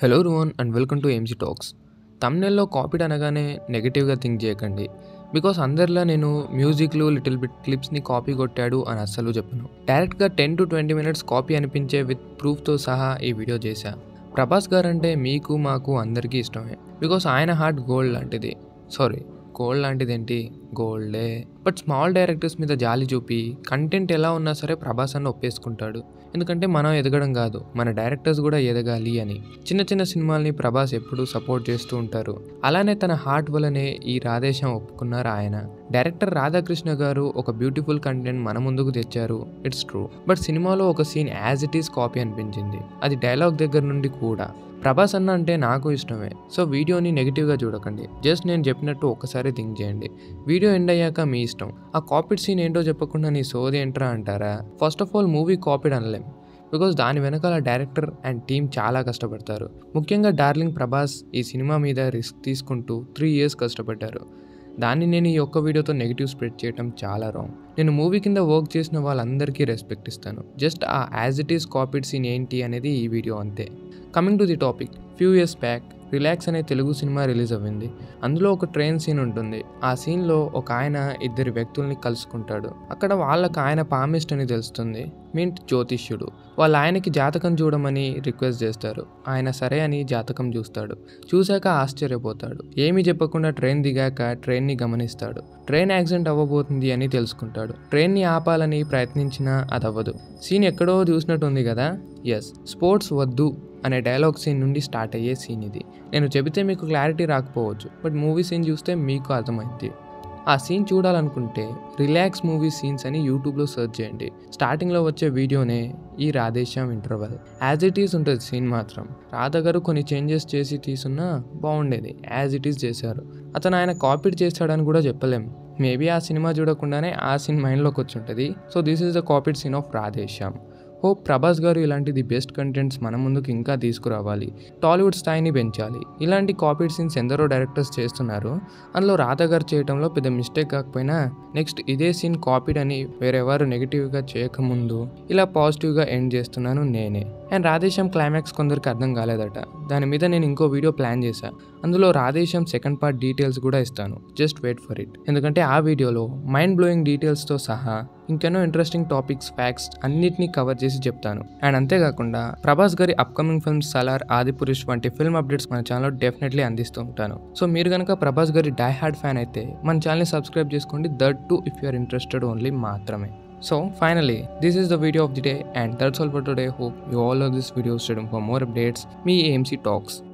Hello everyone and welcome to MG talks తమ్నెల్లో copied అనగానే నెగిటివ్గా థింక్ చేయకండి బికాస్ అందరిలా నేను మ్యూజిక్లు లిటిల్ బిట్ క్లిప్స్ని కాపీ కొట్టాడు అని అస్సలు చెప్పను డైరెక్ట్గా ten to twenty minutes copy అనిపించే విత్ ప్రూఫ్తో సహా ఈ వీడియో చేశా ప్రభాస్ గారు అంటే మీకు మాకు అందరికీ ఇష్టమే బికాస్ ఆయన హార్ట్ గోల్డ్ లాంటిది సారీ గోల్డ్ లాంటిది ఏంటి గోల్డే బట్ స్మాల్ డైరెక్టర్స్ మీద జాలి చూపి కంటెంట్ ఎలా ఉన్నా సరే ప్రభాస్ అన్న ఒప్పేసుకుంటాడు ఎందుకంటే మనం ఎదగడం కాదు మన డైరెక్టర్స్ కూడా ఎదగాలి అని చిన్న చిన్న సినిమాల్ని ప్రభాస్ ఎప్పుడూ సపోర్ట్ చేస్తూ ఉంటారు అలానే తన హార్ట్ వల్లనే ఈ రాధేశం ఒప్పుకున్నారు ఆయన డైరెక్టర్ రాధాకృష్ణ గారు ఒక బ్యూటిఫుల్ కంటెంట్ మన ముందుకు తెచ్చారు ఇట్స్ ట్రూ బట్ సినిమాలో ఒక scene as it is copy అనిపించింది అది డైలాగ్ దగ్గర నుండి కూడా ప్రభాస్ అన్న అంటే నాకు ఇష్టమే సో వీడియోని నెగిటివ్గా చూడకండి జస్ట్ నేను చెప్పినట్టు ఒకసారి థింక్ చేయండి వీడియో ఎండ్ అయ్యాక మీ ఇష్టం ఆ కాపీడ్ సీన్ ఏంటో చెప్పకుండా నీ సోది ఏంట్రా అంటారా first of all movie copied అనలేం బికాస్ దాని వెనకాల డైరెక్టర్ అండ్ టీం చాలా కష్టపడతారు ముఖ్యంగా డార్లింగ్ ప్రభాస్ ఈ సినిమా మీద రిస్క్ తీసుకుంటూ త్రీ ఇయర్స్ కష్టపడ్డారు దాన్ని నేను ఈ ఒక్క వీడియోతో నెగిటివ్ స్ప్రెడ్ చేయడం చాలా రాంగ్ నేను మూవీ కింద వర్క్ చేసిన వాళ్ళందరికీ రెస్పెక్ట్ ఇస్తాను జస్ట్ ఆ as it is copied scene ఏంటి అనేది ఈ వీడియో అంతే coming to the topic few years back Relax అనే తెలుగు సినిమా రిలీజ్ అవ్వింది అందులో ఒక ట్రైన్ సీన్ ఉంటుంది ఆ సీన్లో ఒక ఆయన ఇద్దరు వ్యక్తుల్ని కలుసుకుంటాడు అక్కడ వాళ్ళకి ఆయన పామిస్ట్ అని తెలుస్తుంది మీన్ జ్యోతిష్యుడు వాళ్ళ ఆయనకి జాతకం చూడమని రిక్వెస్ట్ చేస్తారు ఆయన సరే అని జాతకం చూస్తాడు చూశాక ఆశ్చర్యపోతాడు ఏమీ చెప్పకుండా ట్రైన్ దిగాక ట్రైన్ని గమనిస్తాడు ట్రైన్ యాక్సిడెంట్ అవ్వబోతుంది అని తెలుసుకుంటాడు ట్రైన్ని ఆపాలని ప్రయత్నించినా అది అవ్వదు సీన్ ఎక్కడో చూసినట్టుంది కదా ఎస్ స్పోర్ట్స్ వద్దు అనే డైలాగ్ సీన్ నుండి స్టార్ట్ అయ్యే సీన్ ఇది నేను చెబితే మీకు క్లారిటీ రాకపోవచ్చు బట్ మూవీ సీన్ చూస్తే మీకు అర్థమైంది ఆ సీన్ చూడాలనుకుంటే రిలాక్స్ మూవీ సీన్స్ అని యూట్యూబ్లో సెర్చ్ చేయండి స్టార్టింగ్లో వచ్చే వీడియోనే ఈ Radhe Shyam interval as it is ఉంటుంది సీన్ మాత్రం రాధ గారు కొన్ని చేంజెస్ చేసి తీసున్నా బాగుండేది యాజ్ ఇట్ ఈస్ చేశారు అతను ఆయన కాపీడ్ చేశాడని కూడా చెప్పలేం మేబీ ఆ సినిమా చూడకుండానే ఆ సీన్ మైండ్లోకి వచ్చి ఉంటుంది so this is the copied scene of Radhe Shyam hope Prabhas garu ఇలాంటి ది బెస్ట్ కంటెంట్స్ మన ముందుకు ఇంకా తీసుకురావాలి టాలీవుడ్ స్థాయిని పెంచాలి ఇలాంటి కాపీడ్ సీన్స్ ఎందరో డైరెక్టర్స్ చేస్తున్నారు అందులో రాధా గారు చేయడంలో పెద్ద మిస్టేక్ కాకపోయినా నెక్స్ట్ ఇదే సీన్ కాపీడ్ అని వేరెవరు నెగిటివ్గా చేయకముందు ఇలా పాజిటివ్గా ఎండ్ చేస్తున్నాను నేనే అండ్ రాధేశ్యాం క్లైమాక్స్ కొందరికి అర్థం కాలేదట దాని మీద నేను ఇంకో వీడియో ప్లాన్ చేశాను అందులో రాధేశ్యాం సెకండ్ పార్ట్ డీటెయిల్స్ కూడా ఇస్తాను జస్ట్ వెయిట్ ఫర్ ఇట్ ఎందుకంటే ఆ వీడియోలో మైండ్ బ్లోయింగ్ డీటెయిల్స్తో సహా ఇంకెన్నో ఇంట్రెస్టింగ్ టాపిక్స్ ఫ్యాక్ట్స్ అన్నిటినీ కవర్ చేసి చెప్తాను అండ్ అంతేకాకుండా ప్రభాస్ గారి అప్కమింగ్ ఫిల్మ్స్ సలార్ ఆదిపురుష్ వంటి ఫిల్మ్ అప్డేట్స్ మన ఛానల్లో డెఫినెట్లీ అందిస్తూ ఉంటాను సో మీరు కనుక ప్రభాస్ గారి డై హార్డ్ ఫ్యాన్ అయితే మన ఛానల్ని సబ్స్క్రైబ్ చేసుకోండి that too if you're interested only మాత్రమే So finally, this is the video of the day and that's all for today. Hope you all love this video. Stay tuned for more updates. Me AMC Talks.